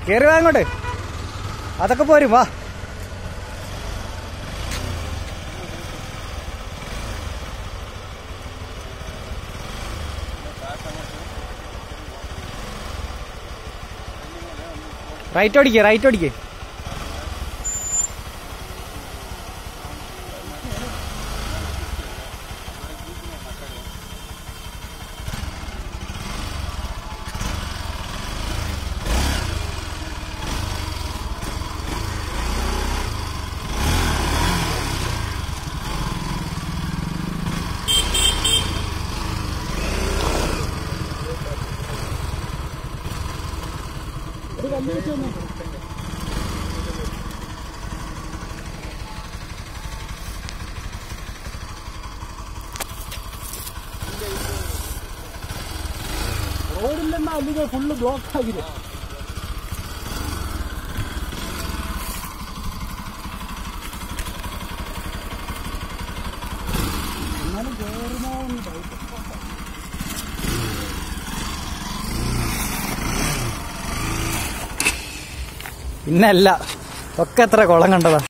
കേറി വാ അങ്ങോട്ട് അതൊക്കെ പോരും വാ റൈറ്റ് ഓടിക്കേ റൈറ്റ് ഓടിക്കേ റോഡില്ലെന്നാ അല്ലെങ്കിൽ ഫുള്ള് ബ്ലോക്ക് ആകില്ലേ എന്നാലും കേറുമോ എന്ന് doubt. ഇന്നല്ല ഒക്കെ എത്ര കുളം കണ്ടതാ